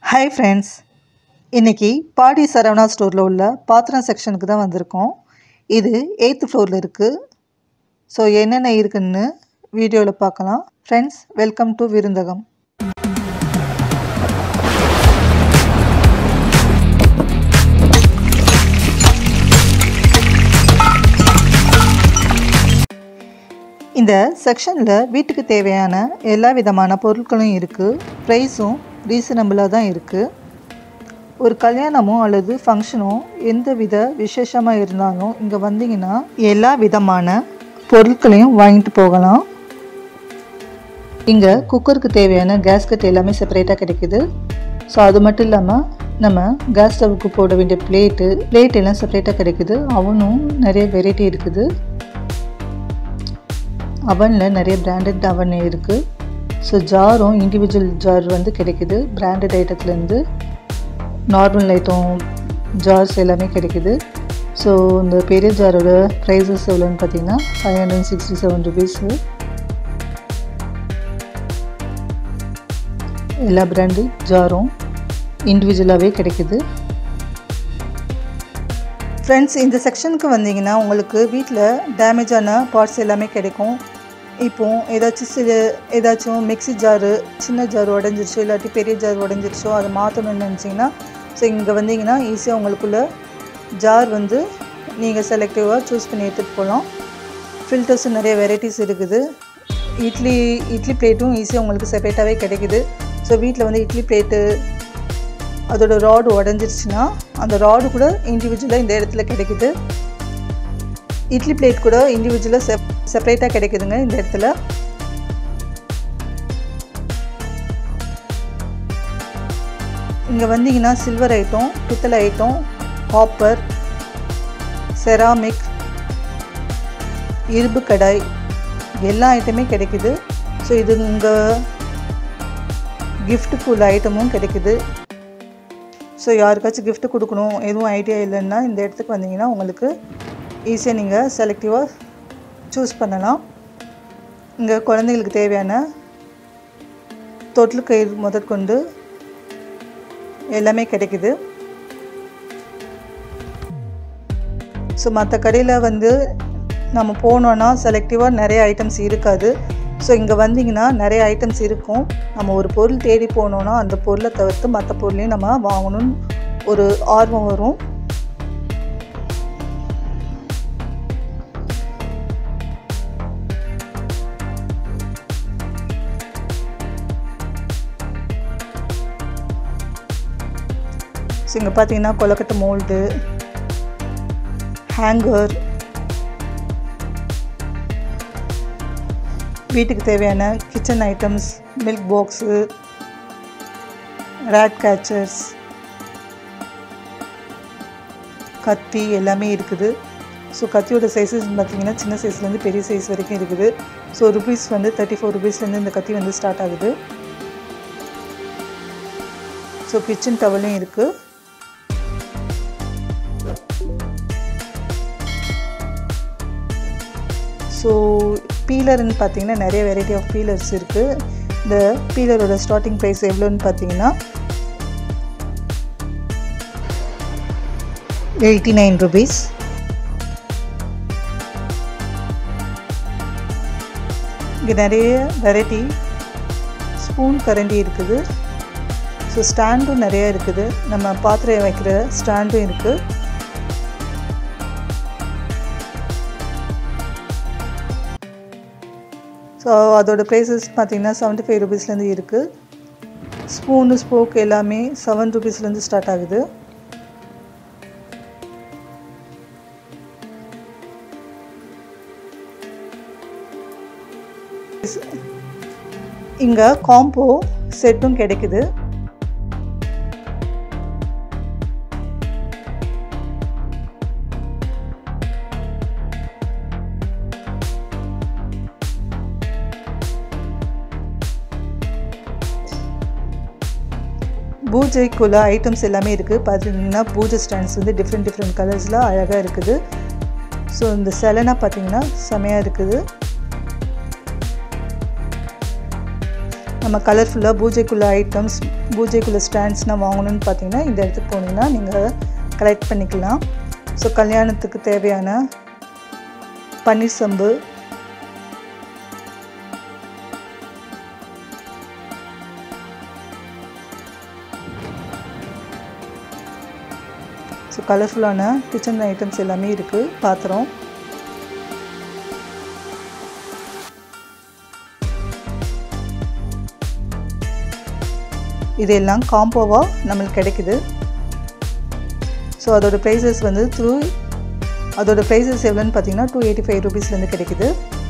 hi friends இன்றைக்கி பாடி சரவணா ஸ்டோரில் உள்ள பாத்திரம் செக்ஷனுக்கு தான் வந்திருக்கோம் இது எயித்து ஃப்ளோரில் இருக்குது ஸோ என்னென்ன இருக்குன்னு வீடியோவில் பார்க்கலாம் ஃப்ரெண்ட்ஸ் வெல்கம் டு விருந்தகம் இந்த செக்ஷனில் வீட்டுக்கு தேவையான எல்லா விதமான பொருட்களும் இருக்குது ப்ரைஸும் ரீசனபிளாக தான் இருக்குது ஒரு கல்யாணமோ அல்லது ஃபங்க்ஷனோ எந்த வித விசேஷமாக இருந்தாலும் இங்கே வந்தீங்கன்னா எல்லா விதமான பொருட்களையும் வாங்கிட்டு போகலாம் இங்கே குக்கருக்கு தேவையான கேஸ்கட் எல்லாமே செப்பரேட்டாக கிடைக்குது ஸோ அது மட்டும் இல்லாமல் நம்ம கேஸ் ஸ்டவ்வுக்கு போட வேண்டிய பிளேட்டு பிளேட் எல்லாம் செப்பரேட்டாக கிடைக்குது அவனும் நிறைய வெரைட்டி இருக்குது அவனில் நிறைய பிராண்டட் அவன் இருக்குது ஸோ ஜாரும் இண்டிவிஜுவல் ஜார் வந்து கிடைக்குது பிராண்டட் ஐட்டத்துலேருந்து நார்மல் ஐட்டம் ஜார்ஸ் எல்லாமே கிடைக்குது ஸோ இந்த பெரிய ஜாரோட ப்ரைஸஸ் எவ்வளோன்னு பார்த்தீங்கன்னா five hundred sixty seven rupees எல்லா பிராண்டு ஜாரும் இண்டிவிஜுவலாகவே கிடைக்குது ஃப்ரெண்ட்ஸ் இந்த செக்ஷனுக்கு வந்தீங்கன்னா உங்களுக்கு வீட்டில் டேமேஜான பார்ட்ஸ் எல்லாமே கிடைக்கும் இப்போ ஏதாச்சும் சில ஏதாச்சும் மிக்ஸி ஜாரு சின்ன ஜார் உடஞ்சிருச்சோ இல்லாட்டி பெரிய ஜார் உடஞ்சிருச்சோ அதை மாற்றணும்னு நினச்சிங்கன்னா ஸோ இங்கே வந்தீங்கன்னா ஈஸியாக உங்களுக்குள்ள ஜார் வந்து நீங்கள் செலக்டிவாக சூஸ் பண்ணி எடுத்துகிட்டு போகலாம் ஃபில்டர்ஸும் நிறைய வெரைட்டிஸ் இருக்குது இட்லி இட்லி பிளேட்டும் ஈஸியாக உங்களுக்கு செப்பரேட்டாகவே கிடைக்குது ஸோ வீட்டில் வந்து இட்லி பிளேட்டு அதோட ராடு உடஞ்சிருச்சுன்னா அந்த ராடு கூட இண்டிவிஜுவலாக இந்த இடத்துல கிடைக்குது இட்லி பிளேட் கூட இண்டிவிஜுவலாக செப் செப்பரேட்டாக கிடைக்குதுங்க இந்த இடத்துல இங்கே வந்தீங்கன்னா சில்வர் ஐட்டம் பித்தளை ஐட்டம் காப்பர் செராமிக் இரும்பு கடாய் எல்லா ஐட்டமே கிடைக்குது ஸோ இது இங்கே கிஃப்ட்டுக்கு உள்ள ஐட்டமும் கிடைக்குது ஸோ யாருக்காச்சும் gift கொடுக்கணும் எதுவும் ஐடியா இல்லைன்னா இந்த இடத்துக்கு வந்தீங்கன்னா உங்களுக்கு ஈஸியாக நீங்கள் செலக்டிவாக சூஸ் பண்ணலாம் இங்கே குழந்தைங்களுக்கு தேவையான தொட்டில் கயிறு முதற்கொண்டு எல்லாமே கிடைக்குது ஸோ மற்ற கடையில் வந்து நம்ம போனோன்னா செலக்டிவாக நிறைய ஐட்டம்ஸ் இருக்காது ஸோ இங்கே வந்தீங்கன்னா நிறைய ஐட்டம்ஸ் இருக்கும் நம்ம ஒரு பொருள் தேடி போனோன்னா அந்த பொருளை தவிர்த்து மற்ற பொருளையும் நம்ம வாங்கணும்னு ஒரு ஆர்வம் வரும் ஸோ இங்கே பார்த்தீங்கன்னா கொலக்கட்டை மோல்டு ஹேங்கர் வீட்டுக்கு தேவையான kitchen items milk box rat catchers கத்தி எல்லாமே இருக்குது ஸோ கத்தியோட சைஸஸ் பார்த்தீங்கன்னா சின்ன சைஸ்லேருந்து பெரிய சைஸ் வரைக்கும் இருக்குது ஸோ ருபீஸ் வந்து தேர்ட்டி ஃபோர் ருபீஸ்லேருந்து இந்த கத்தி வந்து ஸ்டார்ட் ஆகுது ஸோ கிச்சன் டவலும் இருக்குது ஸோ பீலர்னு பார்த்தீங்கன்னா நிறைய வெரைட்டி ஆஃப் பீலர்ஸ் இருக்குது இந்த பீலரோட ஸ்டார்டிங் ப்ரைஸ் எவ்வளோன்னு பார்த்தீங்கன்னா எயிட்டி நைன் ருபீஸ் இங்கே நிறைய வெரைட்டி ஸ்பூன் கரண்டி இருக்குது ஸோ ஸ்டாண்டும் நிறைய இருக்குது நம்ம பாத்திரம் வைக்கிற ஸ்டாண்டும் இருக்குது ஸோ அதோட ப்ரைஸஸ் பார்த்தீங்கன்னா செவன்ட்டி ஃபைவ் ருபீஸ்லேருந்து இருக்குது ஸ்பூனு ஸ்போக் எல்லாமே செவன் ருபீஸ்லேருந்து ஸ்டார்ட் ஆகுது இங்கே காம்போ செட்டும் கிடைக்குது பூஜைக்குள்ள ஐட்டம்ஸ் எல்லாமே இருக்குது பார்த்தீங்கன்னா பூஜை ஸ்டாண்ட்ஸ் வந்து டிஃப்ரெண்ட் டிஃப்ரெண்ட் கலர்ஸில் அழகாக இருக்குது ஸோ இந்த செலனா பார்த்தீங்கன்னா செமையாக இருக்குது நம்ம கலர்ஃபுல்லாக பூஜைக்குள்ள ஐட்டம்ஸ் பூஜைக்குள்ள ஸ்டாண்ட்ஸ்னால் வாங்கணும்னு பார்த்தீங்கன்னா இந்த இடத்துக்கு போனீங்கன்னா நீங்கள் கலெக்ட் பண்ணிக்கலாம் ஸோ கல்யாணத்துக்கு தேவையான பன்னீர் சம்பு ஸோ கலர்ஃபுல்லான கிச்சன் ஐட்டம்ஸ் எல்லாமே இருக்குது பாத்திரம் இதெல்லாம் காம்போவாக நம்மளுக்கு கிடைக்குது ஸோ அதோட ப்ரைஸஸ் வந்து த்ரூ அதோட ப்ரைஸஸ் எவ்வளோன்னு பார்த்தீங்கன்னா டூ எயிட்டி ஃபைவ் ருபீஸ்லேருந்து கிடைக்குது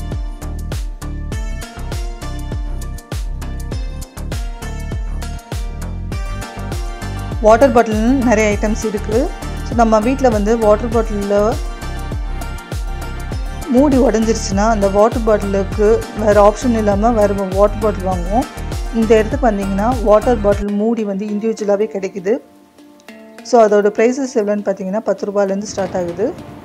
வாட்டர் பாட்டில் நிறைய ஐட்டம்ஸ் இருக்குது ஸோ நம்ம வீட்டில் வந்து வாட்டர் பாட்டிலில் மூடி உடஞ்சிருச்சுன்னா அந்த வாட்டர் பாட்டிலுக்கு வேறு ஆப்ஷன் இல்லாமல் வேறு வாட்டர் பாட்டில் வாங்குவோம் இந்த இடத்துக்கு வந்தீங்கன்னா வாட்டர் பாட்டில் மூடி வந்து இண்டிவிஜுவலாகவே கிடைக்குது ஸோ அதோட ப்ரைஸஸ் எவ்வளோன்னு பார்த்தீங்கன்னா பத்து ரூபாயிலேருந்து ஸ்டார்ட் ஆகுது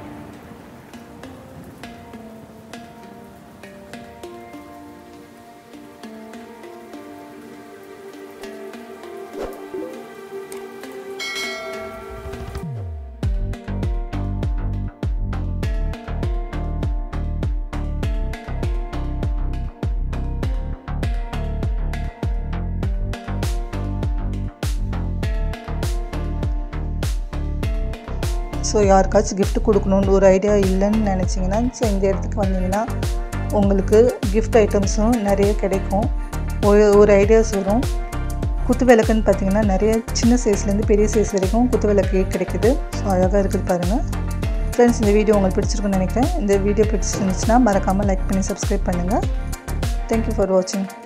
ஸோ யாருக்காச்சும் gift கொடுக்கணுன்னு ஒரு ஐடியா இல்லைன்னு நினச்சிங்கன்னா ஸோ இந்த இடத்துக்கு வந்தீங்கன்னா உங்களுக்கு gift ஐட்டம்ஸும் நிறைய கிடைக்கும் ஒரு ஒரு ஐடியாஸ் வரும் குத்து விளக்குன்னு பார்த்தீங்கன்னா நிறைய சின்ன சைஸ்லேருந்து பெரிய சைஸ் வரைக்கும் குத்து விளக்கு கிடைக்குது ஸோ அழகாக இருக்குது பாருங்கள் ஃப்ரெண்ட்ஸ் இந்த வீடியோ உங்களுக்கு பிடிச்சிருக்குன்னு நினைக்கிறேன் இந்த வீடியோ பிடிச்சிருந்துச்சுன்னா மறக்காமல் லைக் பண்ணி சப்ஸ்கிரைப் பண்ணுங்கள் தேங்க்யூ ஃபார் வாட்சிங்